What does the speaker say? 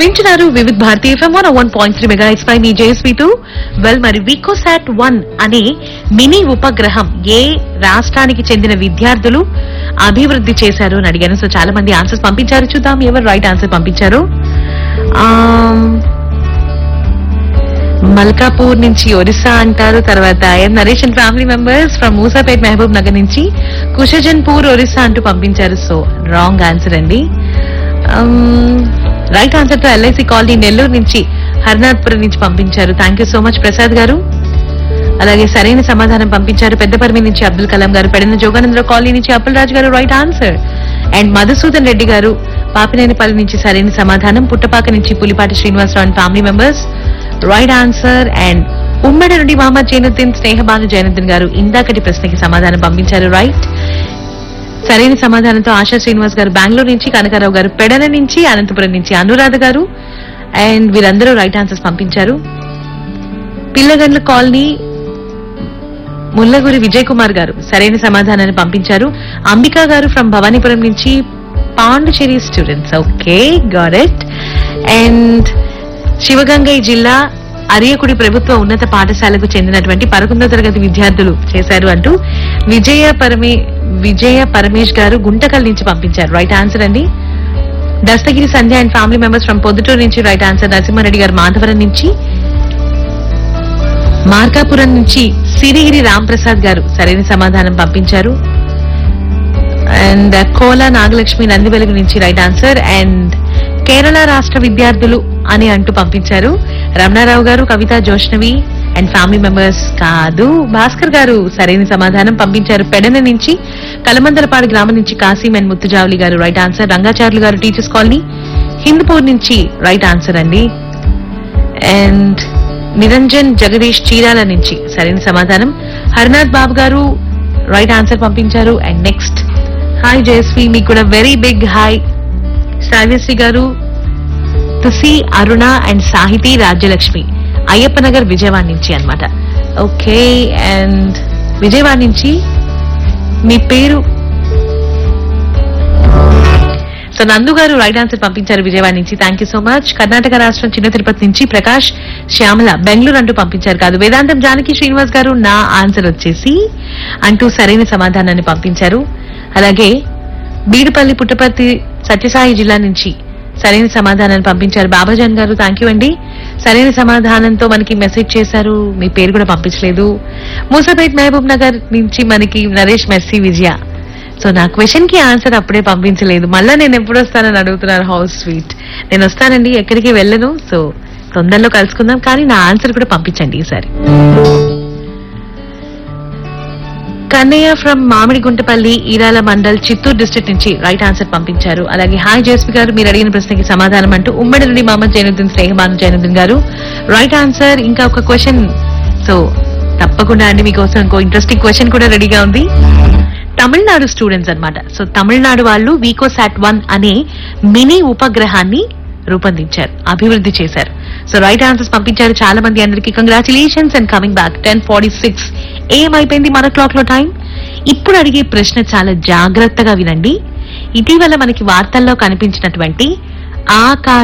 వింటున్నారు Vividh Bharati FM one one point three mega X మీ జేఎస్వి టూ వెల్ మరి వికోసాట్ వన్ అనే మినీ ఉపగ్రహం ఏ రాష్ట్రానికి చెందిన విద్యార్థులు అభివృద్ధి చేశారు అని అడిగాను సో చాలా మంది ఆన్సర్స్ పంపించారు చూద్దాం ఎవరు రైట్ ఆన్సర్ పంపించారు ఆమ్, మల్కాపూర్ నుంచి ఒరిస్సా అంటారు తర్వాత M Naresh and family members from Musapet Mahabubnagar నుంచి కుషజన్పూర్ ఒరిస్సా అంటూ పంపించారు సో రాంగ్ ఆన్సర్ అండి రైట్ ఆన్సర్ తో ఎల్ఐసి కాలనీ నెల్లూరు నుంచి హర్నాథ్పురం నుంచి పంపించారు thank you so much Prasad garu అలాగే సరైన సమాధానం పంపించారు పెద్దపర్మి నుంచి అబ్దుల్ కలాం గారు పెడిన జోగానందరావు కాలనీ నుంచి Appal Raju garu right answer and Madhusudan Reddy garu Papinenipalli నుంచి సరైన సమాధానం పుట్టపాక నుంచి Pulipati Srinivasarao and family members right answer and ఉమ్మడి నుండి మహమ్మద్ జైనుద్దీన్ స్నేహబాను జైనుద్దీన్ గారు ఇందాకటి ప్రశ్నకి సమాధానం పంపించారు రైట్ సరైన సమాధానంతో ఆశా శ్రీనివాస్ గారు బెంగళూరు నుంచి కనకారావు గారు పెడన నుంచి అనంతపురం నుంచి అనురాధ గారు అండ్ వీరందరూ రైట్ ఆన్సర్స్ పంపించారు పిల్లగండ్ల కాలనీ ముల్లగురి విజయ్ కుమార్ గారు సరైన సమాధానాన్ని పంపించారు అంబికా గారు ఫ్రమ్ భవానీపురం నుంచి Puducherry students okay got it and Sivagangai జిల్లా అరియకుడి ప్రభుత్వ ఉన్నత పాఠశాలకు చెందినటువంటి పదకొండో తరగతి విద్యార్థులు చేశారు అంటూ విజయ పరమే విజయ పరమేష్ గారు గుంటకల్ నుంచి పంపించారు రైట్ ఆన్సర్ అండి Dastagiri Sandhya and family members from Proddatur నుంచి రైట్ ఆన్సర్ నరసింహారెడ్డి గారు మాధవరం నుంచి మార్కాపురం నుంచి సిరిగిరి రాంప్రసాద్ గారు సరైన సమాధానం పంపించారు అండ్ కోలా నాగలక్ష్మి నందివెలుగు నుంచి రైట్ ఆన్సర్ అండ్ కేరళ రాష్ట్ర విద్యార్థులు అని అంటూ పంపించారు Ramanarao garu Kavitha Joshnavi and family members కాదు భాస్కర్ గారు సరైన సమాధానం పంపించారు పెడన నుంచి కలమందలపాడు గ్రామం నుంచి కాసిం అండ్ ముత్తుజావలి గారు రైట్ ఆన్సర్ రంగాచార్యులు గారు టీచర్స్ కాలనీ హిందూపూర్ నుంచి రైట్ ఆన్సర్ అండి అండ్ నిరంజన్ జగదీష్ చీరాల నుంచి సరైన సమాధానం హరినాథ్ బాబు గారు రైట్ ఆన్సర్ పంపించారు అండ్ నెక్స్ట్ హాయ్ జయశ్రీ మీకు కూడా వెరీ బిగ్ హాయ్ శ్రావ్యశ్రీ గారు తుసి అరుణ అండ్ సాహితీ రాజ్యలక్ష్మి అయ్యప్ప నగర్ విజయవాడ నుంచి అన్నమాట ఓకే అండ్ విజయవాడ నుంచి మీ పేరు సో నందు గారు రైట్ ఆన్సర్ పంపించారు విజయవాడ నుంచి thank you so much Karnataka రాష్ట్రం చిన్న తిరుపతి నుంచి ప్రకాష్ శ్యామల బెంగళూరు అంటూ పంపించారు కాదు వేదాంతం జానకి శ్రీనివాస్ గారు నా ఆన్సర్ వచ్చేసి అంటూ సరైన సమాధానాన్ని పంపించారు అలాగే బీడుపల్లి పుట్టపర్తి సత్యసాయి జిల్లా నుంచి సరైన సమాధానాన్ని పంపించారు బాబాజాన్ గారు థ్యాంక్ యూ అండి సరైన సమాధానంతో మనకి మెసేజ్ చేశారు మీ పేరు కూడా పంపించలేదు మూసాపేట్ మహబూబ్ నగర్ నుంచి మనకి నరేష్ మెస్సీ విజయ సో నా క్వశ్చన్ కి ఆన్సర్ అప్పుడే పంపించలేదు మళ్ళా నేను ఎప్పుడు వస్తానని అడుగుతున్నారు హౌస్ స్వీట్ నేను వస్తానండి ఎక్కడికి వెళ్ళను సో తొందరలో కలుసుకుందాం కానీ నా ఆన్సర్ కూడా పంపించండి ఈసారి కన్నయ్య ఫ్రమ్ మామిడిగుంటపల్లి ఈరాల మండల్ చిత్తూరు డిస్ట్రిక్ట్ నుంచి రైట్ ఆన్సర్ పంపించారు అలాగే హాయ్ జేస్పీ గారు మీరు అడిగిన ప్రశ్నకి సమాధానం అంటూ ఉమ్మడి నుండి మహమ్మద్ జైనుద్దీన్ స్నేహబాను జైనుద్దీన్ గారు రైట్ ఆన్సర్ ఇంకా ఒక క్వశ్చన్ సో తప్పకుండా అండి మీకోసం ఇంకో ఇంట్రెస్టింగ్ క్వశ్చన్ కూడా రెడీగా ఉంది తమిళనాడు స్టూడెంట్స్ అన్నమాట సో తమిళనాడు వాళ్ళు వీకోసాట్ వన్ అనే మినీ ఉపగ్రహాన్ని రూపొందించారు అభివృద్ధి చేశారు సో రైట్ ఆన్సర్స్ పంపించారు చాలా మంది అందరికి congratulations and coming back ten forty six ఏమైపోయింది మన క్లాక్ లో టైం ఇప్పుడు అడిగే ప్రశ్న చాలా జాగ్రత్తగా వినండి ఇటీవల మనకి వార్తల్లో కనిపించినటువంటి ఆకాశ